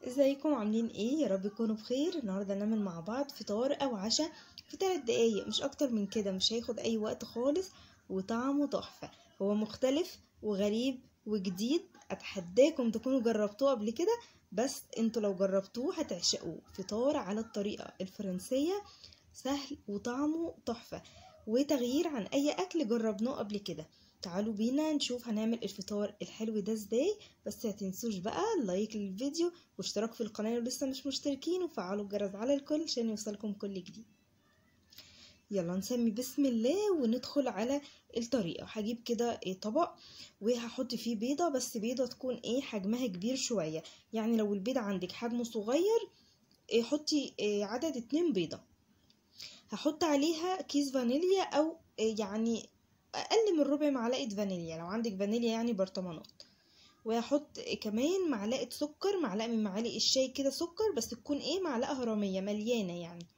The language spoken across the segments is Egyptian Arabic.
ازيكم عاملين ايه يا رب تكونوا بخير النهارده نعمل مع بعض فطار او عشاء في 3 دقايق مش اكتر من كده مش هياخد اي وقت خالص وطعمه تحفه هو مختلف وغريب وجديد اتحداكم تكونوا جربتوه قبل كده بس انتوا لو جربتوه هتعشقوه فطار على الطريقه الفرنسيه سهل وطعمه تحفه وتغيير عن اي اكل جربناه قبل كده تعالوا بينا نشوف هنعمل الفطار الحلو ده ازاي بس متنسوش بقى لايك للفيديو واشتراك في القناة لو لسه مش مشتركين وفعلوا الجرس على الكل عشان يوصلكم كل جديد يلا نسمي بسم الله وندخل على الطريقة هجيب كده ايه طبق وهحط فيه بيضة بس بيضة تكون ايه حجمها كبير شوية يعني لو البيضة عندك حجمه صغير ايه حطي ايه عدد اتنين بيضة هحط عليها كيس فانيليا او ايه يعني اقل من ربع معلقه فانيليا لو عندك فانيليا يعني برطمانات وهحط كمان معلقه سكر معلقه من معالق الشاي كده سكر بس تكون ايه معلقه هرميه مليانه يعني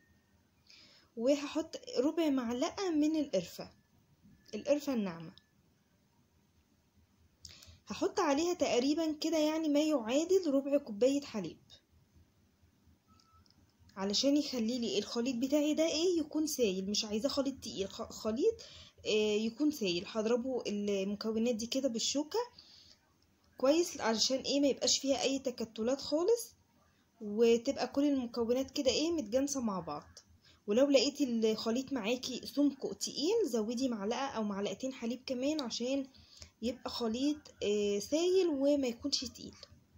وهحط ربع معلقه من القرفه القرفه الناعمه هحط عليها تقريبا كده يعني ما يعادل ربع كوبايه حليب علشان يخلي لي الخليط بتاعي ده ايه يكون سايل مش عايزاه خليط تقيل خليط يكون سايل هضربه المكونات دي كده بالشوكة كويس علشان ايه ما يبقاش فيها اي تكتلات خالص وتبقى كل المكونات كده ايه متجانسة مع بعض ولو لقيتي الخليط معاكي سمكه تقيل زودي معلقة او معلقتين حليب كمان عشان يبقى خليط سايل وما يكونش تقيل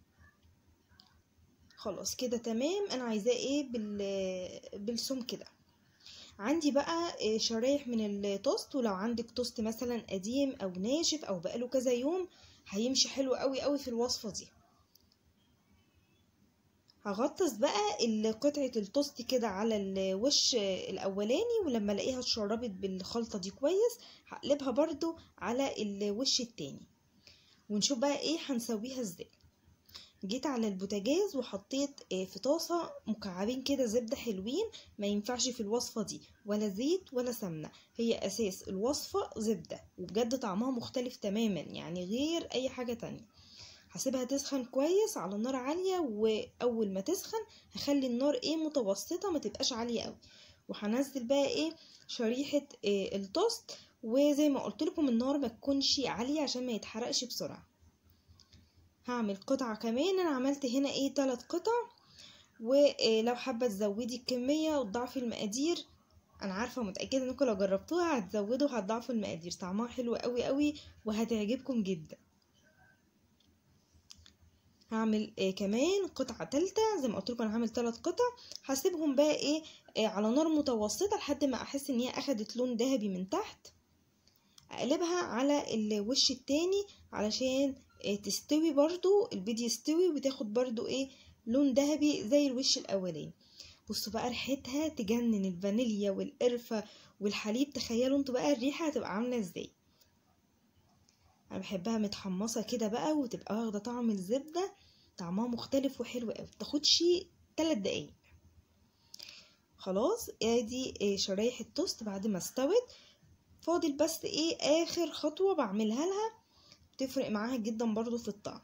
خلاص كده تمام انا عايزاه ايه بالسمك ده عندي بقى شرايح من التوست ولو عندك توست مثلا قديم او ناشف او بقاله كذا يوم هيمشي حلو قوي قوي في الوصفة دي هغطس بقى قطعة التوست كده على الوش الاولاني ولما الاقيها اتشربت بالخلطة دي كويس هقلبها برضو على الوش التاني ونشوف بقى ايه هنسويها ازاي جيت على البوتاجاز وحطيت في طاسة مكعبين كده زبدة حلوين ما ينفعش في الوصفة دي ولا زيت ولا سمنة هي أساس الوصفة زبدة وبجد طعمها مختلف تماما يعني غير أي حاجة تانية هسيبها تسخن كويس على نار عالية وأول ما تسخن هخلي النار ايه متوسطة ما تبقاش عالية قوي وهنزل بقى ايه شريحة إيه التوست وزي ما قلت لكم النار ما تكونش عالية عشان ما يتحرقش بسرعة هعمل قطعة كمان انا عملت هنا ايه تلات قطع ولو حابة تزودي الكمية وتضعفي المقادير انا عارفة متأكدة انكم لو جربتوها هتزودوا هتضعفوا المقادير طعمها حلو قوي قوي وهتعجبكم جدا هعمل إيه كمان قطعة تالتة زي ما قلت لكم انا هعمل تلات قطع هسيبهم بقى ايه, إيه على نار متوسطة لحد ما احس ان هي اخدت لون ذهبي من تحت اقلبها على الوش التاني علشان تستوي برضو البيض يستوي وتاخد برضو ايه لون ذهبي زي الوش الاولاني بصوا بقى ريحتها تجنن الفانيليا والقرفة والحليب تخيلوا انتوا بقى الريحة هتبقى عاملة ازاي انا بحبها متحمصة كده بقى وتبقى واخدة طعم الزبدة طعمها مختلف وحلو قوي تاخدش تلات دقايق خلاص ادي شرايح التوست بعد ما استوت فاضل بس ايه اخر خطوة بعملها لها تفرق معاها جدا برضو في الطعم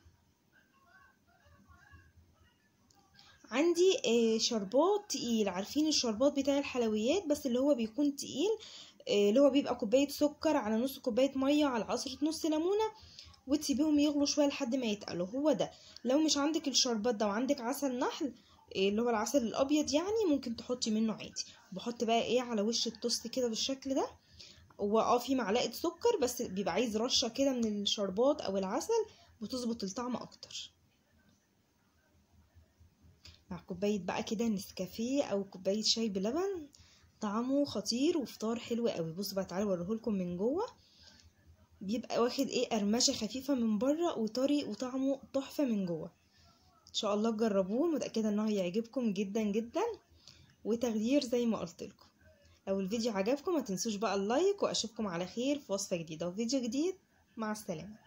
عندي شربات تقيل عارفين الشربات بتاع الحلويات بس اللي هو بيكون تقيل اللي هو بيبقى كوباية سكر على نص كوباية مية على عصرة نص ليمونة وتسيبيهم يغلوا شوية لحد ما يتقلوا هو ده لو مش عندك الشربات ده وعندك عسل نحل اللي هو العسل الابيض يعني ممكن تحطي منه عادي بحط بقى ايه على وش التوست كده بالشكل ده واه في معلقه سكر بس بيبقى عايز رشه كده من الشربات او العسل بتظبط الطعم اكتر مع كوبايه بقى كده نسكافيه او كوبايه شاي بلبن طعمه خطير وفطار حلو قوي بصوا بقى تعالوا اوريهولكم من جوه بيبقى واخد ايه قرمشه خفيفه من بره وطري وطعمه تحفه من جوه ان شاء الله تجربوه متاكده انه هيعجبكم جدا جدا وتغيير زي ما قلت لكم لو الفيديو عجبكم ما تنسوش بقى اللايك واشوفكم على خير في وصفة جديدة وفيديو جديد مع السلامة